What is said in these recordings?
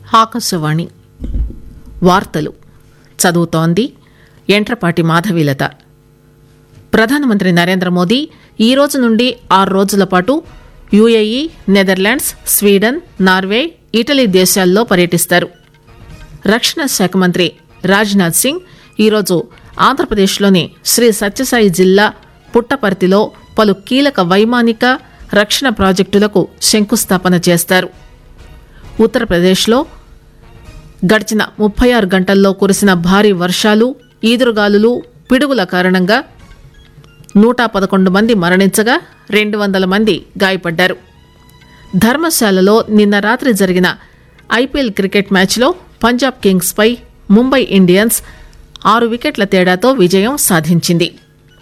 ఆకాశవాణి వార్తలు చదువుతోంది ఎంట్రపాటి మాధవీలత ప్రధానమంత్రి నరేంద్ర మోదీ ఈ రోజు నుండి ఆరు రోజుల పాటు UAE Netherlands Sweden Norway Italy దేశాల్లో పర్యటిస్తారు రక్షణ శాఖ మంత్రి రాజ్నాథ్ సింగ్ ఈరోజు ఆంధ్రప్రదేశ్లోని శ్రీ సత్యసాయి జిల్లా పుట్టపర్తిలో పలు కీలక వైమానిక రక్షణ ప్రాజెక్టులకు శంకుస్థాపన చేస్తారు ఉత్తరప్రదేశ్లో గడిచిన ముప్పై ఆరు గంటల్లో కురిసిన భారీ వర్షాలు ఈదురుగాలులు పిడుగుల కారణంగా నూట పదకొండు మంది మరణించగా రెండు వందల మంది గాయపడ్డారు ధర్మశాలలో నిన్న రాత్రి జరిగిన ఐపీఎల్ క్రికెట్ మ్యాచ్లో పంజాబ్ కింగ్స్ పై ముంబై ఇండియన్స్ ఆరు వికెట్ల తేడాతో విజయం సాధించింది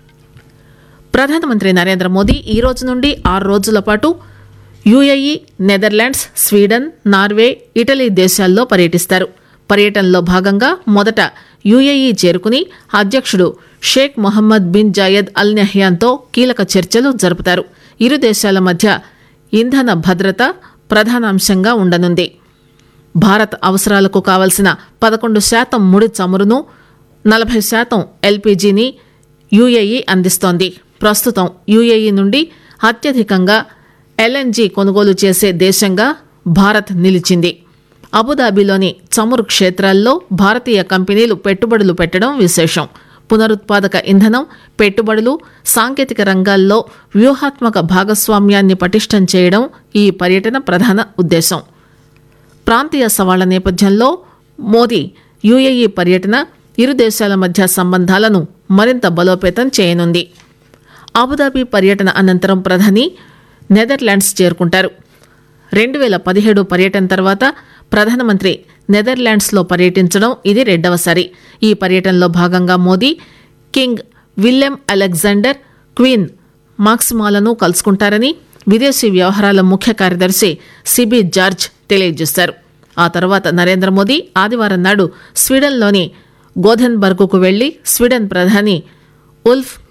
ప్రధానమంత్రి నరేంద్ర మోదీ ఈ రోజు నుండి ఆరు రోజుల పాటు UAE Netherlands Sweden Norway Italy దేశాల్లో పర్యటిస్తారు పర్యటనలో భాగంగా మొదట యుఏఈ చేరుకుని అధ్యక్షుడు Sheikh Mohammed bin Zayed Al నహ్యాన్తో కీలక చర్చలు జరుపుతారు ఇరు దేశాల మధ్య ఇంధన భద్రత ప్రధానాంశంగా ఉండనుంది భారత్ అవసరాలకు కావలసిన పదకొండు శాతం ముడి చమురును నలభై శాతం ఎల్పీజీని యుఏఈ అందిస్తోంది ప్రస్తుతం యుఏఈ నుండి అత్యధికంగా ఎల్ఎన్జీ కొనుగోలు చేసే దేశంగా భారత్ నిలిచింది అబుదాబిలోని చమురు క్షేత్రాల్లో భారతీయ కంపెనీలు పెట్టుబడులు పెట్టడం విశేషం పునరుత్పాదక ఇంధనం పెట్టుబడులు సాంకేతిక రంగాల్లో వ్యూహాత్మక భాగస్వామ్యాన్ని పటిష్టం చేయడం ఈ పర్యటన ప్రధాన ఉద్దేశం ప్రాంతీయ సవాళ్ల నేపథ్యంలో మోదీ యుఏఈ పర్యటన ఇరు దేశాల మధ్య సంబంధాలను మరింత బలోపేతం చేయనుంది అబుదాబి పర్యటన అనంతరం ప్రధాని నెదర్లాండ్స్ చేరుకుంటారు రెండు వేల పదిహేడు పర్యటన తర్వాత ప్రధానమంత్రి నెదర్లాండ్స్లో పర్యటించడం ఇది రెండవసారి ఈ పర్యటనలో భాగంగా Modi king Willem Alexander queen మాక్సిమాలను కలుసుకుంటారని విదేశీ వ్యవహారాల ముఖ్య కార్యదర్శి సిబి జార్జ్ తెలియజేశారు ఆ తర్వాత నరేంద్ర మోదీ ఆదివారం నాడు స్వీడన్లోని గోధెన్బర్గ్కు వెళ్లి స్వీడన్ ప్రధాని ఉల్ఫ్